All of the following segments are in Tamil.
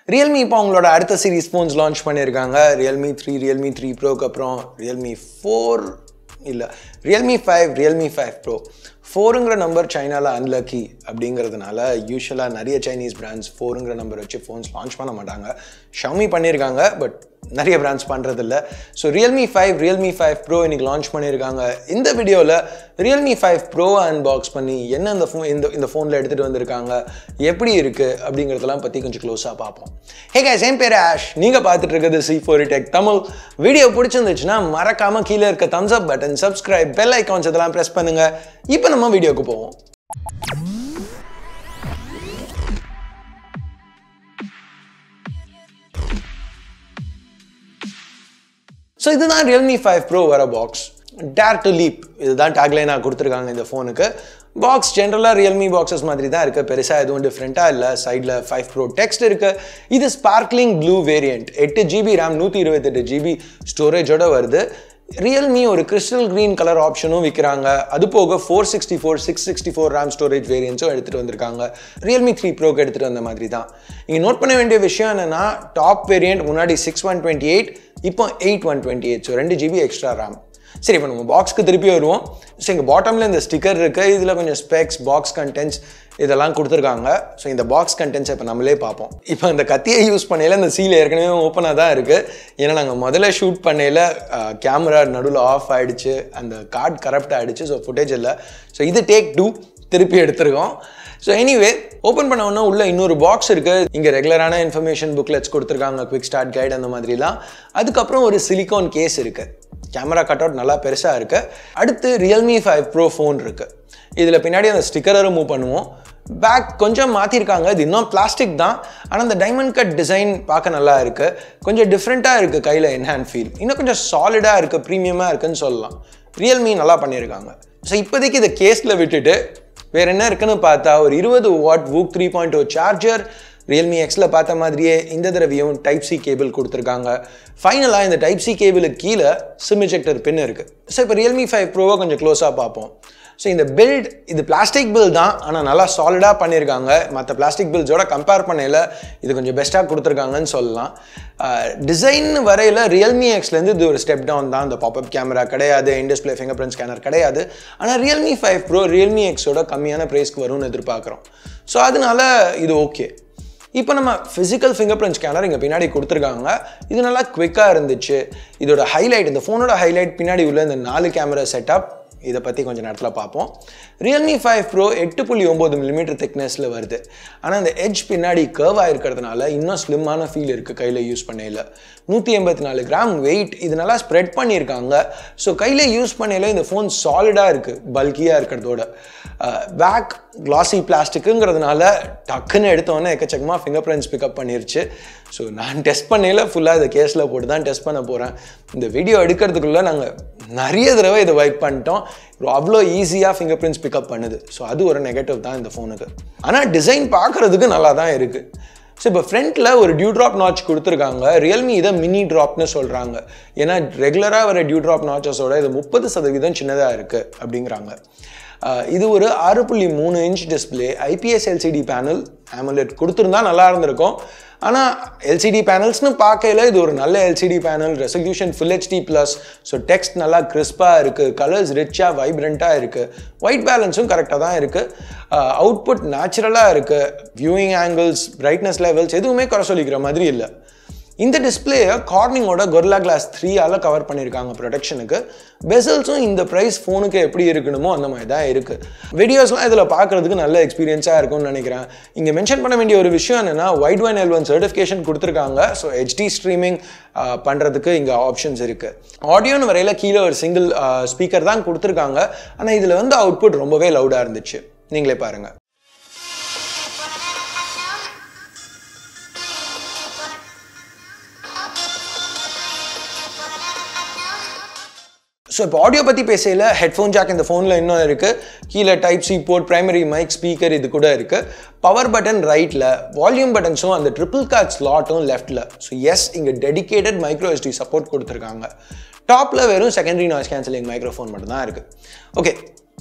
ரியல்மி இப்போ அவங்களோட அடுத்த சீரிஸ் ஃபோன்ஸ் லான்ச் பண்ணியிருக்காங்க ரியல்மி த்ரீ ரியல்மி த்ரீ ப்ரோக்கு அப்புறம் ரியல்மி ஃபோர் இல்லை Realme five Realme five pro ஃபோருங்கிற நம்பர் சைனாவில் அன்லக்கி அப்படிங்கிறதுனால யூஸ்வலாக நிறைய சைனீஸ் பிராண்ட்ஸ் ஃபோருங்கிற நம்பர் வச்சு ஃபோன்ஸ் லான்ச் பண்ண மாட்டாங்க ஷமி பண்ணியிருக்காங்க பட் நிறைய பிராண்ட்ஸ் பண்ணுறதில்ல so Realme five Realme five pro இன்னைக்கு லான்ச் பண்ணியிருக்காங்க இந்த வீடியோவில் ரியல்மி ஃபைவ் ப்ரோ அன்பாக்ஸ் பண்ணி என்ன இந்த ஃபோன் இந்த இந்த ஃபோனில் எடுத்துகிட்டு வந்திருக்காங்க எப்படி இருக்குது அப்படிங்கிறதெல்லாம் பற்றி கொஞ்சம் க்ளோஸாக பார்ப்போம் ஹே guys என் பேர் ஆஷ் நீங்கள் பார்த்துட்டு இருக்கிறது C four tech Tamil video பிடிச்சிருந்துச்சுன்னா மறக்காமல் கீழே இருக்க thumbs up button subscribe bell icons இதெல்லாம் ப்ரெஸ் பண்ணுங்கள் இப்போ நம்ம வீடியோக்கு போவோம் ஸோ இதுதான் ரியல்மி ஃபைவ் ப்ரோ வர பாக்ஸ் டேர் டு லீப் இதுதான் டேக்லைனாக கொடுத்துருக்காங்க இந்த ஃபோனுக்கு பாக்ஸ் ஜென்ரலாக ரியல்மி பாக்ஸஸ் மாதிரி தான் இருக்குது பெருசாக எதுவும் டிஃப்ரெண்ட்டாக இல்லை சைடில் ஃபைவ் ப்ரோ டெக்ஸ்ட் இருக்குது இது ஸ்பார்க்லிங் ப்ளூ வேரியண்ட் எட்டு ஜிபி ரேம் நூற்றி இருபத்தெட்டு ஜிபி ஸ்டோரேஜோட வருது ரியல்மி ஒரு கிறிஸ்டல் க்ரீன் கலர் ஆப்ஷனும் விற்கிறாங்க அது போக four sixty four six sixty four RAM storage வேரியன்ஸும் எடுத்துகிட்டு வந்திருக்காங்க ரியல்மி த்ரீ ப்ரோக்கு எடுத்துகிட்டு வந்த மாதிரி தான் இங்கே நோட் பண்ண வேண்டிய விஷயம் என்னென்னா டாப் வேரியண்ட் முன்னாடி சிக்ஸ் ஒன் டுவெண்ட்டி எயிட் இப்போ eight one twenty eight so ரெண்டு ஜிபி எக்ஸ்ட்ரா ரேம் சரி இப்போ நம்ம பாக்ஸ்க்கு திருப்பி வருவோம் ஸோ இங்கே பாட்டமில் இந்த ஸ்டிக்கர் இருக்குது இதில் கொஞ்சம் ஸ்பெக்ஸ் பாக்ஸ் கண்டென்ட்ஸ் இதெல்லாம் கொடுத்துருக்காங்க ஸோ இந்த பாக்ஸ் கண்டென்ட்ஸ் இப்போ நம்மளே பார்ப்போம் இப்போ இந்த கத்தியை யூஸ் பண்ணையில் இந்த சீல் ஏற்கனவே ஓப்பனாக தான் இருக்குது ஏன்னா நாங்கள் முதல்ல ஷூட் பண்ணையில் கேமரா நடுவில் ஆஃப் ஆகிடுச்சு அந்த கார்டு கரப்ட் ஆகிடுச்சு ஸோ ஃபுட்டேஜ் இல்லை ஸோ இது டேக் டூ திருப்பி எடுத்திருக்கோம் ஸோ எனிவே ஓப்பன் பண்ண உடனே உள்ள இன்னொரு பாக்ஸ் இருக்குது இங்கே ரெகுலரான இன்ஃபர்மேஷன் புக்லெட்ஸ் கொடுத்துருக்காங்க குவிக் ஸ்டார்ட் கைட் அந்த மாதிரிலாம் அதுக்கப்புறம் ஒரு சிலிகான் கேஸ் இருக்குது கேமரா கட் அவுட் நல்லா பெருசாக இருக்குது அடுத்து ரியல்மி ஃபைவ் ப்ரோ ஃபோன் இருக்குது இதில் பின்னாடி அந்த ஸ்டிக்கரை ரிமூவ் பண்ணுவோம் பேக் கொஞ்சம் மாற்றிருக்காங்க இது இன்னும் பிளாஸ்டிக் தான் ஆனால் அந்த டைமண்ட் கட் டிசைன் பார்க்க நல்லா இருக்குது கொஞ்சம் டிஃப்ரெண்ட்டாக இருக்குது கையில் என்ஹேண்ட் ஃபீல் இன்னும் கொஞ்சம் சாலிடாக இருக்குது ப்ரீமியமாக இருக்குன்னு சொல்லலாம் ரியல்மி நல்லா பண்ணியிருக்காங்க ஸோ இப்போதைக்கு இதை கேஸில் விட்டுட்டு வேறு என்ன இருக்குன்னு பார்த்தா ஒரு இருபது watt VOOC three point O charger Realme எக்ஸில் பார்த்த மாதிரியே இந்த தடவையும் டைப் சி கேபிள் கொடுத்துருக்காங்க ஃபைனலாக இந்த டைப் சி கேபிளுக்கு கீழே சிம் இஜெக்டர் பின் இருக்குது ஸோ இப்போ ரியல்மி ஃபைவ் ப்ரோவை கொஞ்சம் க்ளோஸாக பார்ப்போம் ஸோ இந்த பில்ட் இது பிளாஸ்டிக் பில் தான் ஆனால் நல்லா சாலிடாக பண்ணியிருக்காங்க மற்ற பிளாஸ்டிக் பில்ஸோட கம்பேர் பண்ணையில் இது கொஞ்சம் பெஸ்ட்டாக கொடுத்துருக்காங்கன்னு சொல்லலாம் டிசைன் வரையில் ரியல்மி எக்ஸ்லேருந்து இது ஒரு ஸ்டெப் டவுன் தான் இந்த பாப்அப் கேமரா கிடையாது இன்டிஸ்பிளே ஃபிங்கர் பிரிண்ட் ஸ்கேனர் கிடையாது ஆனால் ரியல்மி ஃபைவ் ப்ரோ ரியல்மி எக்ஸோட கம்மியான ப்ரைஸ்க்கு வரும்னு எதிர்பார்க்குறோம் ஸோ அதனால இது ஓகே இப்போ நம்ம ஃபிசிக்கல் ஃபிங்கர் பிரிண்ட் ஸ்கேனர் இங்கே பின்னாடி கொடுத்துருக்காங்க இது நல்லா குவிக்காக இருந்துச்சு இதோட ஹைலைட் இந்த ஃபோனோட ஹைலைட் பின்னாடி உள்ள இந்த நாலு கேமரா செட்டப் இதை பற்றி கொஞ்சம் நேரத்தில் பார்ப்போம் ரியல்மி ஃபைவ் ப்ரோ எட்டு புள்ளி ஒம்பது மில்லிமீட்டர் திக்னஸில் வருது ஆனால் இந்த எட்ஜ் பின்னாடி கர்வாக இருக்கிறதுனால இன்னும் ஸ்லிம்மான ஃபீல் இருக்குது கையில் யூஸ் பண்ணையில் நூற்றி எண்பத்தி நாலு கிராம் வெயிட் இது நல்லா ஸ்ப்ரெட் பண்ணியிருக்காங்க ஸோ கையில் யூஸ் பண்ணையில் இந்த ஃபோன் சாலிடாக இருக்குது பல்கியாக இருக்கிறதோட பேக் கிளாசி பிளாஸ்டிக்குங்கிறதுனால டக்குன்னு எடுத்தோன்னே எக்கச்சக்கமாக ஃபிங்கர் பிரிண்ட்ஸ் பிக்கப் பண்ணிருச்சு ஸோ நான் டெஸ்ட் பண்ணையில் ஃபுல்லாக இதை கேஸில் போட்டு தான் டெஸ்ட் பண்ண போகிறேன் இந்த வீடியோ எடுக்கிறதுக்குள்ளே நாங்கள் நிறைய தடவை இதை வைப் பண்ணிட்டோம் அவ்வளோ ஈஸியாக ஃபிங்கர் பிரிண்ட்ஸ் பிக்கப் பண்ணுது ஸோ அது ஒரு நெகட்டிவ் தான் இந்த ஃபோனுக்கு ஆனால் டிசைன் பார்க்குறதுக்கு நல்லா தான் இருக்குது ஸோ இப்போ ஃப்ரண்ட்டில் ஒரு டியூ ட்ராப் நாச் கொடுத்துருக்காங்க ரியல்மி இதை மினி ட்ராப்னு சொல்கிறாங்க ஏன்னா ரெகுலராக வர டியூ ட்ராப் நாச்சஸோட இது முப்பது சதவீதம் சின்னதாக இருக்குது அப்படிங்கிறாங்க இது ஒரு ஆறு புள்ளி மூணு inch display IPS LCD panel AMOLED கொடுத்துருந்தா நல்லா இருந்திருக்கும் ஆனால் எல்சிடி பேனல்ஸ்னு பார்க்கையில் இது ஒரு நல்ல LCD panel resolution full HD plus so text நல்லா கிறிஸ்பாக இருக்குது கலர்ஸ் ரிச்சாக வைப்ரண்ட்டாக இருக்குது ஒயிட் பேலன்ஸும் கரெக்டாக தான் இருக்குது அவுட்புட் நேச்சுரலாக இருக்குது வியூயிங் ஆங்கிள்ஸ் பிரைட்னஸ் லெவல்ஸ் எதுவுமே குறை சொல்லிக்கிற மாதிரி இல்லை இந்த டிஸ்பிளேயை கார்னிங்கோட கொர்லா கிளாஸ் த்ரீயால் கவர் பண்ணியிருக்காங்க ப்ரொடெக்ஷனுக்கு பெசல்ஸும் இந்த ப்ரைஸ் ஃபோனுக்கு எப்படி இருக்கணுமோ அந்த மாதிரி தான் இருக்குது வீடியோஸ்லாம் இதில் பார்க்குறதுக்கு நல்ல எக்ஸ்பீரியன்ஸாக இருக்கும்னு நினைக்கிறேன் இங்கே மென்ஷன் பண்ண வேண்டிய ஒரு விஷயம் என்னென்னா Widevine L one certification கொடுத்துருக்காங்க ஸோ ஹெச்டி ஸ்ட்ரீமிங் பண்ணுறதுக்கு இங்கே ஆப்ஷன்ஸ் இருக்குது ஆடியோன்னு வரையில் கீழே ஒரு சிங்கிள் ஸ்பீக்கர் தான் கொடுத்துருக்காங்க ஆனால் இதில் வந்து அவுட்புட் ரொம்பவே லவுடாக இருந்துச்சு நீங்களே பாருங்கள் ஸோ இப்போ ஆடியோ பற்றி பேசையில் ஹெட்ஃபோன் ஜாக் இந்த ஃபோனில் இன்னும் இருக்குது கீழே type C port primary mic speaker இது கூட இருக்குது பவர் பட்டன் ரைட்டில் வால்யூம் பட்டன்ஸும் அந்த ட்ரிபிள் கார்ட் ஸ்லாட்டும் லெஃப்ட்டில் ஸோ எஸ் இங்கே டெடிகேட்டட் மைக்ரோ எஸ்டி சப்போர்ட் கொடுத்துருக்காங்க டாப்பில் வெறும் செகண்டரி நாய்ஸ் கேன்சலிங் மைக்ரோஃபோன் மட்டும் தான் இருக்குது ஓகே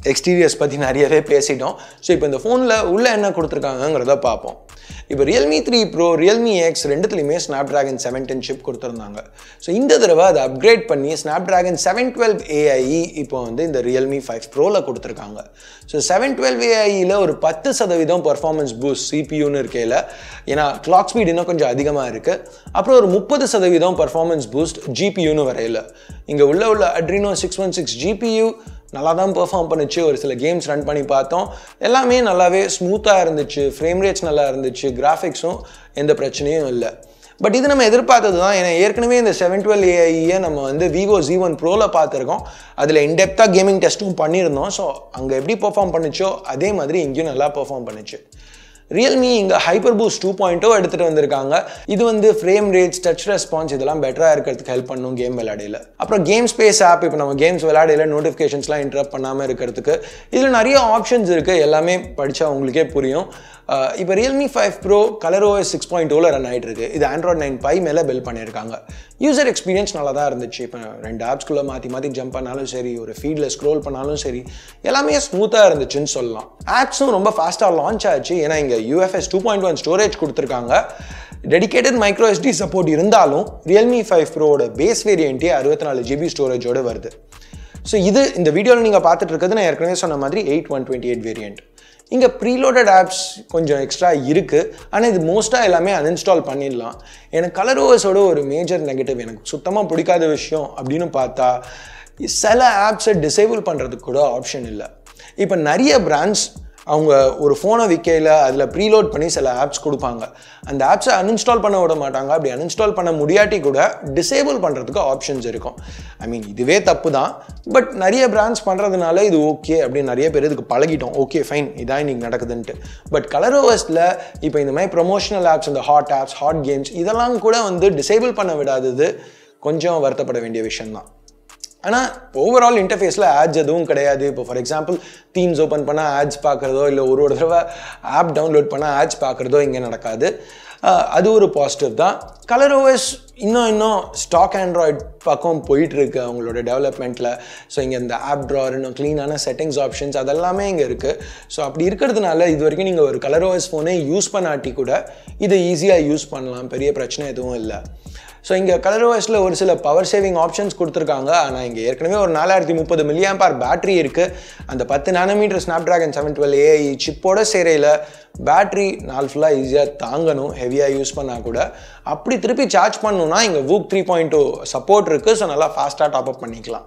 எக்ஸ்டீரியர்ஸ் பற்றி நிறையவே பேசிட்டோம் ஸோ இப்போ இந்த ஃபோனில் உள்ளே என்ன கொடுத்துருக்காங்கங்கிறத பார்ப்போம் இப்போ Realme three pro Realme X ரெண்டுத்துலையுமே Snapdragon seven ten chip கொடுத்துருந்தாங்க ஸோ இந்த தடவை அதை அப்கிரேட் பண்ணி Snapdragon seven twelve AIE இப்போ வந்து இந்த ரியல்மி ஃபைவ் ப்ரோவில் கொடுத்துருக்காங்க ஸோ செவன் டுவெல் ஏஐயில் ஒரு பத்து சதவீதம் பர்ஃபார்மன்ஸ் பூஸ்ட் சிபியூன்னு இருக்கையில் ஏன்னா கிளாக் ஸ்பீட் இன்னும் கொஞ்சம் அதிகமாக இருக்குது அப்புறம் ஒரு முப்பது சதவீதம் பர்ஃபார்மன்ஸ் பூஸ்ட் ஜிபியூன்னு வரையில இங்கே உள்ள உள்ள Adreno six one six GPU நல்லா தான் பெர்ஃபார்ம் பண்ணுச்சு ஒரு சில கேம்ஸ் ரன் பண்ணி பார்த்தோம் எல்லாமே நல்லாவே ஸ்மூத்தாக இருந்துச்சு ஃப்ரேம் ரேட்ஸ் நல்லா இருந்துச்சு கிராஃபிக்ஸும் எந்த பிரச்சனையும் இல்லை பட் இது நம்ம எதிர்பார்த்தது தான் ஏன்னா ஏற்கனவே இந்த செவன் டுவெல் ஏஐயை நம்ம வந்து விவோ ஜி ஒன் ப்ரோவில் பார்த்துருக்கோம் அதில் இன்டெப்த்தாக கேமிங் டெஸ்ட்டும் பண்ணியிருந்தோம் ஸோ அங்கே எப்படி பெர்ஃபார்ம் பண்ணுச்சோ அதே மாதிரி இங்கேயும் நல்லா பெர்ஃபார்ம் பண்ணுச்சு ரியல்மி இங்கே ஹைப்பர் பூஸ்ட் டூ பாயிண்ட்டோ எடுத்துகிட்டு வந்திருக்காங்க இது வந்து ஃப்ரேம் ரேட்ஸ் டச் ரெஸ்பான்ஸ் இதெல்லாம் பெட்டராக இருக்கிறதுக்கு ஹெல்ப் பண்ணும் கேம் விளையாடையில அப்புறம் கேம் ஸ்பேஸ் ஆப் இப்போ நம்ம கேம்ஸ் விளையாடையில நோட்டிஃபிகேஷன்ஸ்லாம் இன்டரப்ட் பண்ணாமல் இருக்கிறதுக்கு இதில் நிறைய ஆப்ஷன்ஸ் இருக்குது எல்லாமே படித்தா உங்களுக்கே புரியும் இப்போ Realme five pro Color OS six point ஓவில் ரன் ஆகிட்டு இருக்கு இது ஆண்ட்ராய்ட் நைன் பை மேலே பில் பண்ணியிருக்காங்க யூசர் எக்ஸ்பீரியன்ஸ் நல்லா தான் இருந்துச்சு இப்போ ரெண்டு ஆப்ஸ்குள்ளே மாற்றி மாற்றி ஜம்ப் பண்ணாலும் சரி ஒரு ஃபீல்டில் ஸ்க்ரோல் பண்ணாலும் சரி எல்லாமே ஸ்மூத்தாக இருந்துச்சுன்னு சொல்லலாம் ஆப்ஸும் ரொம்ப ஃபாஸ்ட்டாக லான்ச் ஆச்சு ஏன்னா இங்கே UFS two point one storage கொடுத்துருக்காங்க டெடிகேட்டட் மைக்ரோ எஸ்டி சப்போர்ட் இருந்தாலும் ரியல்மி ஃபைவ் ப்ரோட பேஸ் வேரியண்ட்டே அறுபத்தி நாலு ஜிபி ஸ்டோரேஜோடு வருது ஸோ இது இந்த வீடியோவில் நீங்கள் பார்த்துட்டு இருக்கிறது நான் ஏற்கனவே சொன்ன மாதிரி eight one twenty eight variant இங்கே ப்ரீலோடட் ஆப்ஸ் கொஞ்சம் எக்ஸ்ட்ரா இருக்குது ஆனால் இது மோஸ்ட்டாக எல்லாமே அன்இன்ஸ்டால் பண்ணிடலாம் எனக்கு கலர் ஓவர்ஸோட ஒரு மேஜர் நெகட்டிவ் எனக்கு சுத்தமாக பிடிக்காத விஷயம் அப்படின்னு பார்த்தா சில ஆப்ஸை டிசேபிள் பண்ணுறதுக்கு கூட ஆப்ஷன் இல்லை இப்போ நிறைய பிராண்ட்ஸ் அவங்க ஒரு ஃபோனை விற்கையில் அதில் ப்ரீலோட் பண்ணி சில ஆப்ஸ் கொடுப்பாங்க அந்த ஆப்ஸை அன்இன்ஸ்டால் பண்ண விட மாட்டாங்க அப்படி அன்இன்ஸ்டால் பண்ண முடியாட்டி கூட டிசேபிள் பண்ணுறதுக்கு ஆப்ஷன்ஸ் இருக்கும் ஐ மீன் இதுவே தப்பு தான் பட் நிறைய பிராண்ட்ஸ் பண்ணுறதுனால இது ஓகே அப்படின்னு நிறைய பேர் இதுக்கு பழகிட்டோம் ஓகே ஃபைன் இதான் இன்னைக்கு நடக்குதுன்ட்டு பட் கலர் ஓவர்ஸில் இப்போ இந்த மாதிரி ப்ரொமோஷனல் ஆப்ஸ் இந்த ஹாட் ஆப்ஸ் ஹாட் கேம்ஸ் இதெல்லாம் கூட வந்து டிசேபிள் பண்ண விடாதது கொஞ்சம் வருத்தப்பட வேண்டிய விஷயம்தான் ஆனால் ஓவரால் இன்டர்ஃபேஸில் ஆட்ஸ் எதுவும் கிடையாது இப்போ ஃபார் எக்ஸாம்பிள் தீம்ஸ் ஓப்பன் பண்ணால் ஆட்ஸ் பார்க்குறதோ இல்லை ஒரு ஒரு தடவை ஆப் டவுன்லோட் பண்ணால் ஆட்ஸ் பார்க்குறதோ இங்கே நடக்காது அது ஒரு பாசிட்டிவ் தான் கலர் ஓஎஸ் இன்னும் இன்னும் ஸ்டாக் ஆண்ட்ராய்ட் பக்கம் போயிட்டுருக்கு அவங்களோட டெவலப்மெண்ட்டில் ஸோ இங்கே இந்த ஆப் ட்ரார் இன்னும் க்ளீனான செட்டிங்ஸ் ஆப்ஷன்ஸ் அதெல்லாமே இங்கே இருக்குது ஸோ அப்படி இருக்கிறதுனால இது வரைக்கும் நீங்கள் ஒரு கலர் ஓஎஸ் ஃபோனே யூஸ் பண்ணாட்டி கூட இதை ஈஸியாக யூஸ் பண்ணலாம் பெரிய பிரச்சனை எதுவும் இல்லை ஸோ இங்கே கலர் ஓஎஸில் ஒரு சில பவர் சேவிங் ஆப்ஷன்ஸ் கொடுத்துருக்காங்க ஆனால் இங்கே ஏற்கனவே ஒரு நாலாயிரத்தி முப்பது மில்லியம் பார் பேட்டரி இருக்குது அந்த பத்து nanometre Snapdragon seven twelve AI சிப்போட சேரையில் பேட்டரி நாள் ஃபுல்லாக ஈஸியாக தாங்கணும் ஹெவியாக யூஸ் பண்ணால் கூட அப்படி திருப்பி சார்ஜ் பண்ணணும்னா இங்கே VOOC three point two support இருக்குது ஸோ நல்லா ஃபாஸ்ட்டாக டாப் அப் பண்ணிக்கலாம்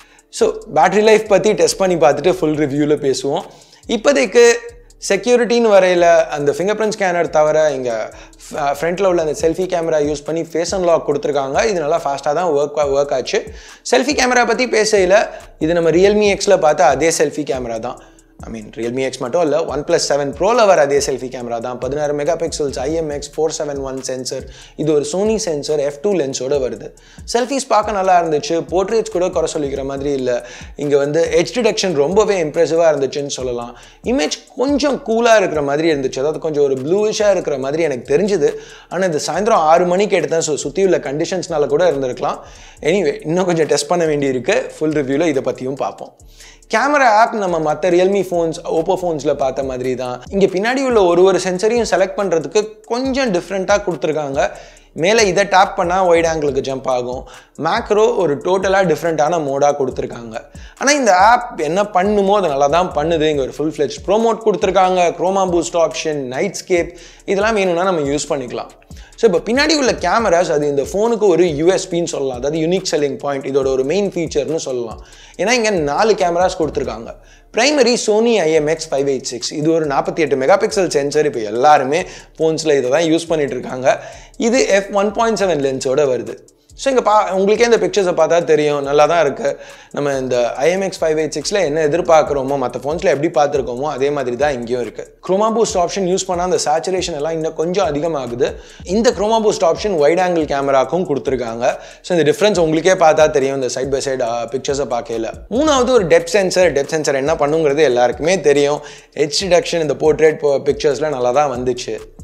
ஸோ பேட்டரி லைஃப் பற்றி டெஸ்ட் பண்ணி பார்த்துட்டு ஃபுல் ரிவ்யூவில் பேசுவோம் இப்போதைக்கு செக்யூரிட்டின்னு வரையில் அந்த ஃபிங்கர் பிரிண்ட் ஸ்கேனர் தவிர இங்கே ஃப்ரண்ட்டில் உள்ள அந்த செல்ஃபி கேமரா யூஸ் பண்ணி ஃபேஸ் அன்லாக் கொடுத்துருக்காங்க இது நல்லா ஃபாஸ்ட்டாக தான் ஒர்க் ஒர்க் ஆச்சு செல்ஃபி கேமரா பற்றி பேசையில் இது நம்ம ரியல்மி எக்ஸில் பார்த்தா அதே செல்ஃபி கேமரா தான் ஐ மீன் ரியல்மி எக்ஸ் மட்டும் இல்லை ஒன் ப்ளஸ் செவன் ப்ரோவில் வர அதே செல்ஃபி கேமரா தான் பதினாறு mega pixels IMX four seven one sensor இது ஒரு சோனி சென்சர் எஃப் டூ லென்ஸோட வருது செல்ஃபிஸ் பார்க்க நல்லா இருந்துச்சு போர்ட்ரேட்ஸ் கூட குறை சொல்லிக்கிற மாதிரி இல்லை இங்கே வந்து ஹெச் டிடெக்ஷன் ரொம்பவே இம்ப்ரெசிவாக இருந்துச்சுன்னு சொல்லலாம் இமேஜ் கொஞ்சம் கூலாக இருக்கிற மாதிரி இருந்துச்சு அதாவது கொஞ்சம் ஒரு ப்ளூஷாக இருக்கிற மாதிரி எனக்கு தெரிஞ்சுது ஆனால் இது சாயந்தரம் ஆறு மணிக்கு எடுத்தேன் ஸோ சுற்றி உள்ள கண்டிஷன்ஸ்னால கூட இருந்திருக்கலாம் எனிவே இன்னும் கொஞ்சம் டெஸ்ட் பண்ண வேண்டியிருக்கு ஃபுல் ரிவ்யூவில் இதை பற்றியும் பார்ப்போம் கேமரா ஆப் நம்ம மற்ற ரியல்மி ஃபோன்ஸ் ஓப்போ ஃபோன்ஸில் பார்த்த மாதிரி தான் இங்கே பின்னாடி உள்ள ஒரு ஒரு சென்சரையும் செலக்ட் பண்ணுறதுக்கு கொஞ்சம் டிஃப்ரெண்ட்டாக கொடுத்துருக்காங்க மேலே இதை டேப் பண்ணால் ஒயிட் ஆங்கிளுக்கு ஜம்ப் ஆகும் மேக்ரோ ஒரு டோட்டலாக டிஃப்ரெண்ட்டான மோடாக கொடுத்துருக்காங்க ஆனால் இந்த ஆப் என்ன பண்ணுமோ அது நல்லா தான் பண்ணுது இங்கே ஒரு ஃபுல் ஃப்ளெஜ் ப்ரோமோட் கொடுத்துருக்காங்க chroma boost option nightscape இதெல்லாம் வேணும்னா நம்ம யூஸ் பண்ணிக்கலாம் ஸோ இப்போ பின்னாடி உள்ள கேமராஸ் அது இந்த ஃபோனுக்கு ஒரு யூஎஸ்பின்னு சொல்லலாம் அதாவது யூனிக் செல்லிங் பாயிண்ட் இதோட ஒரு மெயின் ஃபீச்சர்னு சொல்லலாம் ஏன்னா இங்கே நாலு கேமராஸ் கொடுத்துருக்காங்க primary Sony IMX five eight six இது ஒரு நாற்பத்தி எட்டு மெகா பிக்சல் சென்சர் இப்போ எல்லாருமே ஃபோன்ஸில் இதை தான் யூஸ் பண்ணிட்டு இருக்காங்க இது எஃப் ஒன் பாயிண்ட் செவன் லென்ஸோட வருது ஸோ இங்கே பா உங்களுக்கே இந்த பிக்சர்ஸை பார்த்தா தெரியும் நல்லா தான் இருக்குது நம்ம இந்த ஐஎம்எக்ஸ் ஃபைவ் எயிட் சிக்ஸில் என்ன எதிர்பார்க்குறோமோ மற்ற ஃபோன்ஸில் எப்படி பார்த்துருக்கோமோ அதே மாதிரி தான் இங்கேயும் இருக்குது குரோமா பூஸ்ட் ஆப்ஷன் யூஸ் பண்ணால் அந்த சேச்சுரேஷன் எல்லாம் இன்னும் கொஞ்சம் அதிகமாகுது இந்த chroma boost option wide angle கேமராக்கும் கொடுத்துருக்காங்க ஸோ இந்த டிஃப்ரென்ஸ் உங்களுக்கே பார்த்தா தெரியும் இந்த சைட் பை சைட் பிக்சர்ஸை பார்க்கல மூணாவது ஒரு டெப் சென்சர் டெப் சென்சர் என்ன பண்ணுங்கிறது எல்லாருக்குமே தெரியும் ஹெச் டிடக்ஷன் இந்த போர்ட்ரேட் பிக்சர்ஸில் நல்லா தான் வந்துச்சு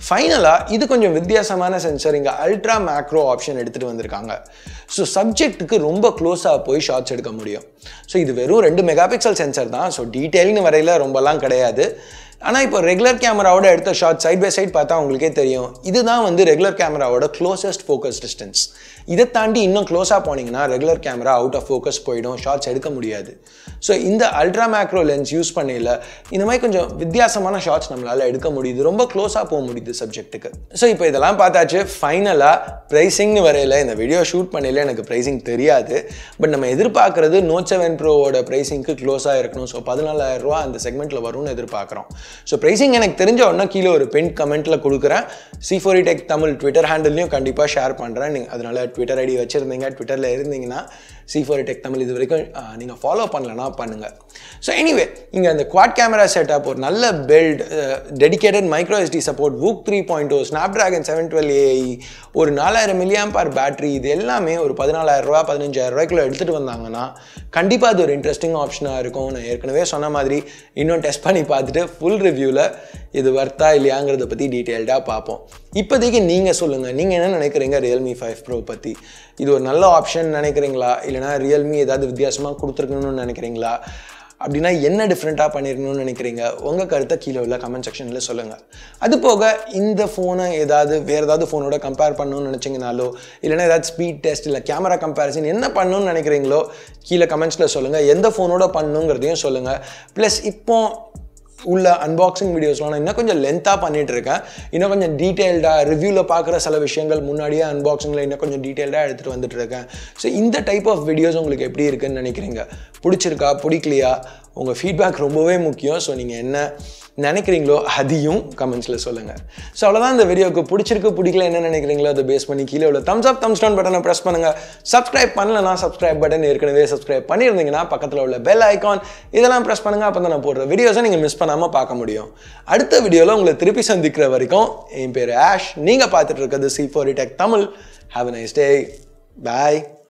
ஃபைனலாக இது கொஞ்சம் வித்தியாசமான சென்சர் இங்கே அல்ட்ரா மேக்ரோ ஆப்ஷன் எடுத்துகிட்டு வந்திருக்காங்க ஸோ சப்ஜெக்ட்டுக்கு ரொம்ப க்ளோஸாக போய் ஷார்ட்ஸ் எடுக்க முடியும் ஸோ இது வெறும் ரெண்டு மெகா பிக்சல் சென்சர் தான் ஸோ டீட்டெயில்னு வரையில் ரொம்பலாம் கிடையாது ஆனால் இப்போ ரெகுலர் கேமராவோட எடுத்த ஷார்ட் சைட் பை சைட் பார்த்தா உங்களுக்கே தெரியும் இதுதான் வந்து ரெகுலர் கேமராவோட க்ளோசஸ்ட் ஃபோக்கஸ் டிஸ்டன்ஸ் இதை தாண்டி இன்னும் க்ளோஸாக போனீங்கன்னா regular camera out of focus போயிடும் ஷார்ட்ஸ் எடுக்க முடியாது ஸோ இந்த அல்ட்ரா மேக்ரோ லென்ஸ் யூஸ் பண்ணையில் இந்த மாதிரி கொஞ்சம் வித்தியாசமான ஷார்ட்ஸ் நம்மளால் எடுக்க முடியுது ரொம்ப க்ளோஸாக போக முடியுது சப்ஜெக்ட்டுக்கு ஸோ இப்போ இதெல்லாம் பார்த்தாச்சு ஃபைனலாக ப்ரைஸிங்னு வரையில் இந்த வீடியோ ஷூட் பண்ணையில் எனக்கு ப்ரைஸிங் தெரியாது பட் நம்ம எதிர்பார்க்குறது நோட் செவன் ப்ரோவோட ப்ரைஸிங்க்கு க்ளோஸாக இருக்கணும் ஸோ பதினாலாயிரம் ரூபா அந்த செக்மெண்ட்டில் வரும்னு எதிர்பார்க்குறோம் ஸோ ப்ரைஸிங் எனக்கு தெரிஞ்ச உடனே கீழே ஒரு பென் கமெண்ட்டில் கொடுக்குறேன் C four tech Tamil Twitter ஹேண்டில்லையும் கண்டிப்பாக ஷேர் பண்ணுறேன் நீங்கள் அதனால் ட்விட்டர் ஐடி வச்சுருந்தீங்க ட்விட்டரில் இருந்தீங்கன்னா சி ஃபோர் டெக் தமிழ் இது வரைக்கும் நீங்கள் ஃபாலோ பண்ணலன்னா பண்ணுங்கள் ஸோ எனிவே இங்கே அந்த குவாட் கேமரா செட்டப் ஒரு நல்ல build dedicated micro SD support VOOC three point O Snapdragon seven twelve AI ஒரு நாலாயிரம் மில்லியம் பார் பேட்டரி இது எல்லாமே ஒரு பதினாலாயிரம் ரூபா பதினஞ்சாயிரம் ரூபாய்க்குள்ள எடுத்துகிட்டு வந்தாங்கன்னா கண்டிப்பாக அது ஒரு இன்ட்ரெஸ்டிங் ஆப்ஷனாக இருக்கும் நான் ஏற்கனவே சொன்ன மாதிரி இன்னும் டெஸ்ட் பண்ணி பார்த்துட்டு ஃபுல் ரிவ்யூவில் இது வர்த்தா இல்லையாங்கிறத பற்றி டீட்டெயில்டாக பார்ப்போம் இப்போதைக்கு நீங்கள் சொல்லுங்கள் நீங்கள் என்ன நினைக்கிறீங்க ரியல்மி ஃபைவ் ப்ரோ பற்றி இது ஒரு நல்ல ஆப்ஷன் நினைக்கிறீங்களா இல்லைனா ரியல்மி ஏதாவது வித்தியாசமாக கொடுத்துருக்கணும்னு நினைக்கிறீங்களா அப்படின்னா என்ன டிஃப்ரெண்ட்டாக பண்ணியிருக்கணும்னு நினைக்கிறீங்க உங்கள் கருத்தை கீழே உள்ள கமெண்ட் செக்ஷனில் சொல்லுங்கள் அது போக இந்த ஃபோனை ஏதாவது வேறு ஏதாவது ஃபோனோட கம்பேர் பண்ணணும்னு நினச்சிங்கனாலோ இல்லைனா ஏதாவது ஸ்பீட் டெஸ்ட் இல்லை கேமரா கம்பேரிசன் என்ன பண்ணணும்னு நினைக்கிறீங்களோ கீழே கமெண்ட்ஸில் சொல்லுங்கள் எந்த ஃபோனோட பண்ணணுங்கிறதையும் சொல்லுங்கள் ப்ளஸ் இப்போ உள்ள அன்பாக்சிங் வீடியோஸ்லாம் நான் இன்னும் கொஞ்சம் லென்த்தாக பண்ணிட்டு இருக்கேன் இன்னும் கொஞ்சம் டீட்டெயில்டாக ரிவ்யூவில் பார்க்குற சில விஷயங்கள் முன்னாடியே அன்பாக்சிங்கில் இன்னும் கொஞ்சம் டீட்டெயில்டாக எடுத்துகிட்டு வந்துட்டு இருக்கேன் ஸோ இந்த டைப் ஆஃப் வீடியோஸ் உங்களுக்கு எப்படி இருக்குன்னு நினைக்கிறீங்க பிடிச்சிருக்கா பிடிக்கலையா உங்கள் ஃபீட்பேக் ரொம்பவே முக்கியம் ஸோ நீங்கள் என்ன நினைக்கிறீங்களோ அதையும் கமெண்ட்ஸில் சொல்லுங்கள் ஸோ அவ்வளோதான் இந்த வீடியோக்கு பிடிச்சிருக்கு பிடிக்கல என்ன நினைக்கிறீங்களோ அதை பேஸ் பண்ணி கீழே உள்ள தம்ஸ் அப் தம்ஸ் டவுன் பட்டனை ப்ரெஸ் பண்ணுங்கள் சப்ஸ்கிரைப் பண்ணலனா சப்ஸ்கிரைப் பட்டன் ஏற்கனவே சப்ஸ்கிரைப் பண்ணியிருந்தீங்கன்னா பக்கத்தில் உள்ள பெல் ஐக்கான் இதெல்லாம் ப்ரெஸ் பண்ணுங்கள் அப்போ தான் நான் போடுற வீடியோஸை நீங்கள் மிஸ் பண்ணாமல் பார்க்க முடியும் அடுத்த வீடியோவில் உங்களை திருப்பி சந்திக்கிற வரைக்கும் என் பேர் ஆஷ் நீங்கள் பார்த்துட்டு இருக்கிறது C four tech Tamil have a nice day bye